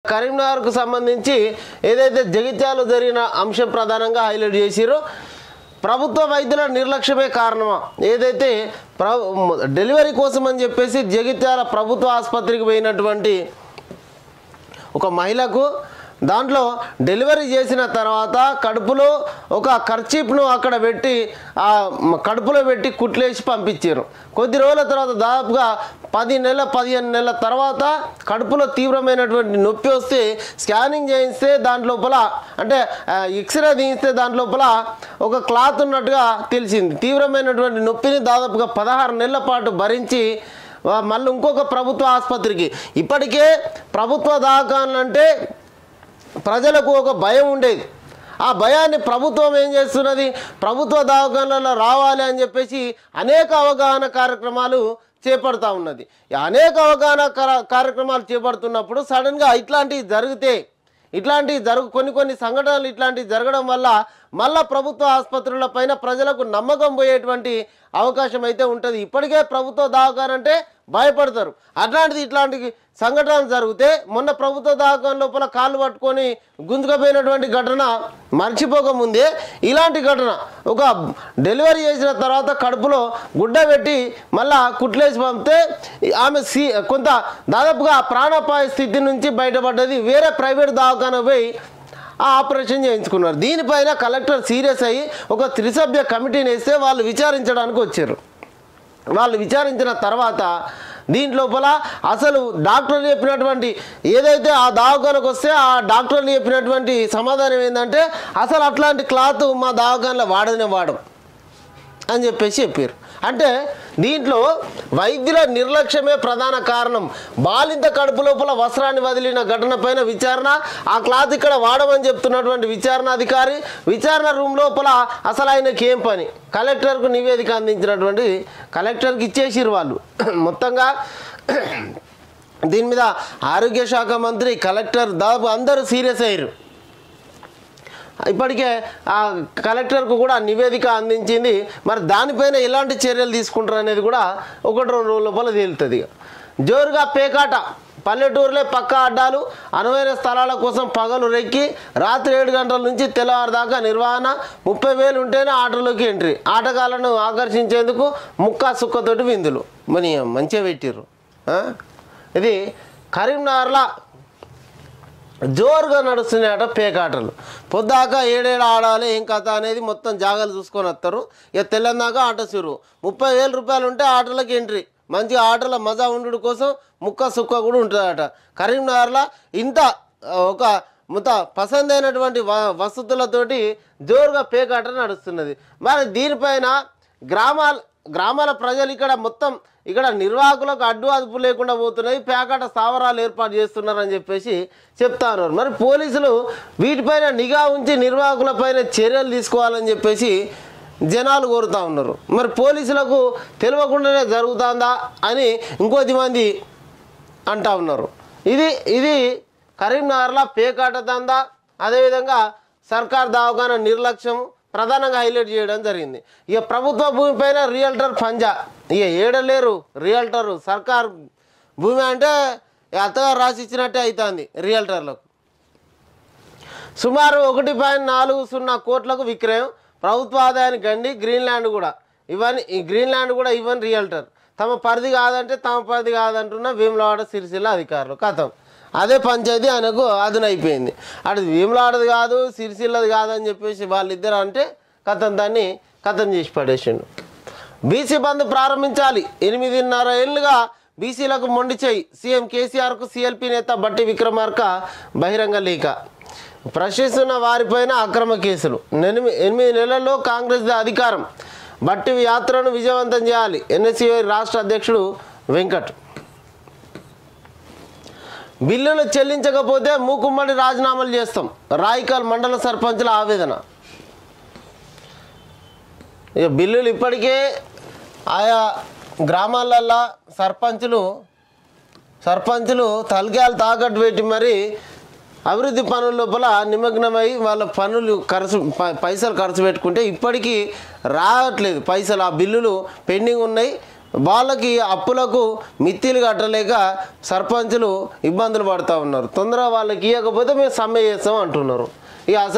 కరీంనగర్కు సంబంధించి ఏదైతే జగిత్యాలు జరిగిన అంశం ప్రధానంగా హైలైట్ చేసిరో ప్రభుత్వ వైద్యుల నిర్లక్ష్యమే కారణమా ఏదైతే ప్ర డెలివరీ కోసం అని చెప్పేసి జగిత్యాల ప్రభుత్వ ఆసుపత్రికి పోయినటువంటి ఒక మహిళకు దాంట్లో డెలివరీ చేసిన తర్వాత కడుపులో ఒక ఖర్చీప్ను అక్కడ పెట్టి ఆ మ- కడుపులో పెట్టి కుట్లేసి పంపించారు కొద్ది రోజుల తర్వాత దాదాపుగా పది నెలల పదిహేను నెలల తర్వాత కడుపులో తీవ్రమైనటువంటి నొప్పి వస్తే స్కానింగ్ చేయిస్తే దాంట్ లోపల అంటే ఆ, ఎక్స్రే తీయిస్తే దాంట్ లోపల ఒక క్లాత్ ఉన్నట్టుగా తెలిసింది తీవ్రమైనటువంటి నొప్పిని దాదాపుగా పదహారు నెలల పాటు భరించి ఆ, మళ్ళీ ఇంకొక ప్రభుత్వ ఆసుపత్రికి ఇప్పటికే ప్రభుత్వ దవాఖానలు ప్రజలకు ఒక భయం ఉండేది ఆ భయాన్ని ప్రభుత్వం ఏం చేస్తున్నది ప్రభుత్వ దవాఖానలలో రావాలి అని చెప్పేసి అనేక అవగాహన కార్యక్రమాలు చేపడతా ఉన్నది ఈ అనేక అవగాహన కర- కార్యక్రమాలు చేపడుతున్నప్పుడు సడన్గా ఇట్లాంటివి జరిగితే ఇట్లాంటివి జరుగు కొన్ని కొన్ని సంఘటనలు ఇట్లాంటివి జరగడం వల్ల మళ్ళా ప్రభుత్వ ఆసుపత్రుల పైన ప్రజలకు నమ్మకం పోయేటువంటి అవకాశం అయితే ఉంటుంది ఇప్పటికే ప్రభుత్వ దవాఖాన అంటే భయపడతారు అట్లాంటిది ఇట్లాంటి సంఘటనలు జరిగితే మొన్న ప్రభుత్వ దవాఖాన లోపల కాళ్ళు పట్టుకొని గుంజుకపోయినటువంటి ఘటన మర్చిపోకముందే ఇలాంటి ఘటన ఒక డెలివరీ చేసిన తర్వాత కడుపులో గుడ్డ పెట్టి మళ్ళా కుట్లేసి పంపితే ఆమె సీ కొంత దాదాపుగా ప్రాణాపాయ స్థితి నుంచి బయటపడ్డది వేరే ప్రైవేట్ దవాఖాన పోయి ఆ ఆపరేషన్ చేయించుకున్నారు దీనిపైన కలెక్టర్ సీరియస్ అయ్యి ఒక త్రిసభ్య కమిటీని వేస్తే వాళ్ళు విచారించడానికి వచ్చారు వాళ్ళు విచారించిన తర్వాత దీంట్లోపల అసలు డాక్టర్ చెప్పినటువంటి ఏదైతే ఆ దవాఖానకు వస్తే ఆ డాక్టర్లు చెప్పినటువంటి సమాధానం ఏంటంటే అసలు అట్లాంటి క్లాత్ మా దవాఖానలో వాడనే వాడం అని చెప్పేసి చెప్పారు అంటే దీంట్లో వైద్యుల నిర్లక్ష్యమే ప్రధాన కారణం బాలింత కడుపు లోపల వస్త్రాన్ని వదిలిన ఘటన పైన విచారణ ఆ క్లాత్ ఇక్కడ వాడమని చెప్తున్నటువంటి విచారణ అధికారి విచారణ రూమ్ లోపల అసలు ఆయనకి ఏం పని కలెక్టర్కు నివేదిక అందించినటువంటి కలెక్టర్కి ఇచ్చేసిరు వాళ్ళు మొత్తంగా దీని మీద ఆరోగ్య శాఖ మంత్రి కలెక్టర్ దాదాపు అందరూ సీరియస్ అయ్యారు ఇప్పటికే ఆ కలెక్టర్కు కూడా నివేదిక అందించింది మరి దానిపైన ఎలాంటి చర్యలు తీసుకుంటారు అనేది కూడా ఒకటి రెండు రోజుల లోపల తేలుతుంది ఇక. జోరుగా పేకాట పల్లెటూరులే పక్క అడ్డాలు అనువైన స్థలాల కోసం పగలు రెక్కి రాత్రి ఏడు గంటల నుంచి తెల్లవారు దాకా నిర్వహణ ముప్పై వేలు ఉంటేనే ఆటలోకి ఎంట్రీ ఆటగాళ్లను ఆకర్షించేందుకు ముక్క సుక్కతోటి విందులు మరి మంచిగా పెట్టిర్రు ఆ? ఇది కరీంనగర్లో జోరుగా నడుస్తున్నాయట పేకాటలు పొద్దాక ఏడేడు ఆడాలి ఏం కథ అనేది మొత్తం జాగాలు చూసుకొని వస్తారు ఇక తెల్లందాకా ఆట సురు ముప్పై వేల రూపాయలు ఉంటే ఆటలకు ఎంట్రీ మంచిగా ఆటల మజా ఉండు కోసం ముక్క సుక్క కూడా ఉంటుందట కరీంనగర్లో ఇంత ఆ, ఒక మొత్త పసందైనటువంటి వ వసతులతోటి జోరుగా పేకాట నడుస్తున్నది మరి దీనిపైన గ్రామాల గ్రామాల ప్రజలు ఇక్కడ మొత్తం ఇక్కడ నిర్వాహకులకు అడ్డు అదుపు లేకుండా పోతున్నాయి పేకాట స్థావరాలు ఏర్పాటు చేస్తున్నారని చెప్పేసి చెప్తా ఉన్నారు మరి పోలీసులు వీటిపైన నిఘా ఉంచి నిర్వాహకులపైన చర్యలు తీసుకోవాలని చెప్పేసి జనాలు కోరుతా ఉన్నారు మరి పోలీసులకు తెలియకుండానే జరుగుతుందా అని ఇంకొద్ది మంది అంటా ఉన్నారు ఇది ఇది కరీంనగర్లో పేకాట దందా అదేవిధంగా సర్కార్ దవాఖాన నిర్లక్ష్యం ప్రధానంగా హైలైట్ చేయడం జరిగింది ఇక ప్రభుత్వ భూమిపైన రియల్టర్ పంజా ఇక ఏడలేరు రియల్టర్ సర్కార్ భూమి అంటే అత్తగారు రాసి ఇచ్చినట్టే అవుతుంది రియల్టర్లకు సుమారు ఒకటి పాయింట్ నాలుగు సున్నా కోట్లకు విక్రయం ప్రభుత్వ ఆదాయానికి గండి గ్రీన్లాండ్ కూడా ఇవన్నీ ఈ గ్రీన్లాండ్ కూడా ఇవన్నీ రియల్టర్ తమ పరిధి కాదంటే తమ పరిధి కాదంటున్న వేములవాడ సిరిసిల్ల అధికారులు కథం అదే పంచాయతీ ఆయనకు అదునైపోయింది అటు వేములవాడది కాదు సిరిసిల్లది కాదని చెప్పేసి వాళ్ళిద్దరు అంటే కథం దాన్ని కథం చేసి పడేసిండు బీసీ బంద్ ప్రారంభించాలి ఎనిమిదిన్నర ఏళ్ళుగా బీసీలకు మొండి చేయి సీఎం కేసీఆర్కు సీఎల్పీ నేత బట్టి విక్రమార్క బహిరంగ లేఖ ప్రశ్నిస్తున్న వారిపైన అక్రమ కేసులు ఎనిమిది ఎనిమిది నెలల్లో కాంగ్రెస్ అధికారం బట్టి యాత్రను విజయవంతం చేయాలి ఎన్ఎస్సీ రాష్ట్ర అధ్యక్షుడు వెంకట్ బిల్లులు చెల్లించకపోతే మూకుమ్మడి రాజీనామాలు చేస్తాం రాయికల్ మండల సర్పంచుల ఆవేదన ఇక బిల్లులు ఇప్పటికే ఆయా గ్రామాలల్లో సర్పంచులు సర్పంచులు తలకాయలు తాకట్టు పెట్టి మరి అభివృద్ధి పనుల లోపల నిమగ్నమై వాళ్ళ పనులు ఖర్చు ప- పైసలు ఖర్చు పెట్టుకుంటే ఇప్పటికీ రావట్లేదు పైసలు ఆ బిల్లులు పెండింగ్ ఉన్నాయి వాళ్ళకి అప్పులకు మిత్తిలు కట్టలేక సర్పంచులు ఇబ్బందులు పడుతూ ఉన్నారు తొందరగా వాళ్ళకి ఇవ్వకపోతే మేము సమ్మె చేస్తాం అంటున్నారు ఇక అసలు